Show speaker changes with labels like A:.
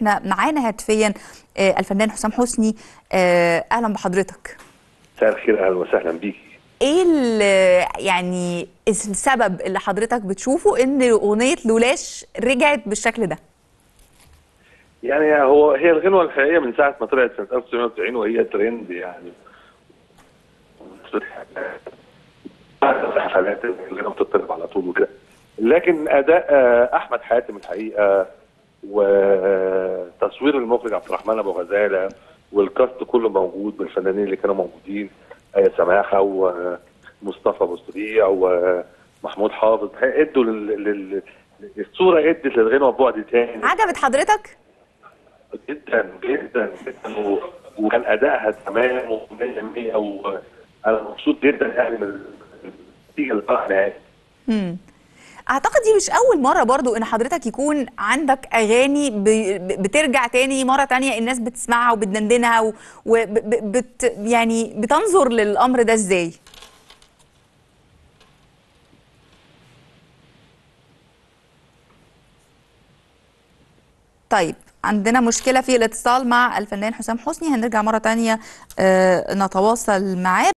A: احنا معانا هاتفيا آه، الفنان حسام حسني آه، اهلا بحضرتك
B: مساء الخير اهلا وسهلا بيكي
A: ايه ال- يعني السبب اللي حضرتك بتشوفه ان اغنيه لولاش رجعت بالشكل ده
B: يعني هو هي الغنوه الحقيقيه من ساعه ما طلعت سنه 1990 وهي ترند يعني حفلات الغنوه بتطلب على طول وكده لكن اداء آه، احمد حاتم الحقيقه وتصوير المخرج عبد الرحمن ابو غزاله والكاست كله موجود بالفنانين اللي كانوا موجودين ايه سماحه ومصطفى ابو سريع ومحمود حافظ ادوا لل... لل... الصوره ادت للغنوه بعد تاني
A: عجبت حضرتك
B: جدا جدا جدا و... وكان ادائها تمام و100% وانا مبسوط جدا يعني من النتيجه اللي طلعت نهائي
A: مم. اعتقد دي مش اول مره برضو ان حضرتك يكون عندك اغاني ب... ب- بترجع تاني مره تانية الناس بتسمعها وبتدندنها و... وبت... يعني بتنظر للامر ده ازاي طيب عندنا مشكلة في الاتصال مع الفنان حسام حسني هنرجع مرة تانية آه، نتواصل معاه